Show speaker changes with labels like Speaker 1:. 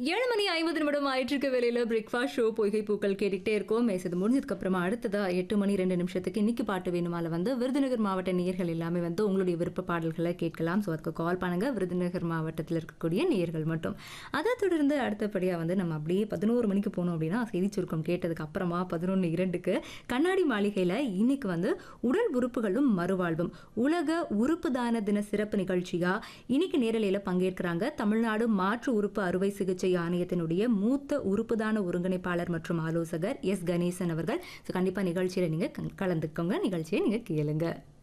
Speaker 1: ஏழு மணி ஐம்பது நிமிடம் ஆயிட்டிருக்க வேலையில பிரேக்ஃபாஸ்ட் ஷோ பொய்கை பூக்கள் கேட்டுக்கிட்டே இருக்கோம் மேசது முடிஞ்சதுக்கு அப்புறமா அடுத்ததா எட்டு மணி ரெண்டு நிமிஷத்துக்கு இன்னைக்கு பாட்டு வேணுமால வந்து விருதுநகர் மாவட்ட நேயர்கள் எல்லாமே வந்து உங்களுடைய விருப்ப பாடல்களை கேட்கலாம் ஸோ அதுக்கு கால் பண்ணுங்க விருதுநகர் மாவட்டத்தில் இருக்கக்கூடிய நேயர்கள் மட்டும் அதை தொடர்ந்து அடுத்தபடியாக வந்து நம்ம அப்படியே பதினோரு மணிக்கு போனோம் அப்படின்னா செய்தி சுருக்கம் கேட்டதுக்கு அப்புறமா பதினொன்று இரண்டுக்கு கண்ணாடி மாளிகையில் இன்னைக்கு வந்து உடல் உறுப்புகளும் மறுவாழ்வும் உலக உறுப்பு தான தின சிறப்பு நிகழ்ச்சியா இன்னைக்கு நேரலையில் பங்கேற்கிறாங்க தமிழ்நாடு மாற்று உறுப்பு அறுவை சிகிச்சை ஆணையத்தினுடைய மூத்த உறுப்புதான ஒருங்கிணைப்பாளர் மற்றும் ஆலோசகர் எஸ் கணேசன் அவர்கள் ஸோ கண்டிப்பாக நிகழ்ச்சியில் நீங்கள் கலந்துக்கோங்க நிகழ்ச்சியை நீங்கள் கேளுங்க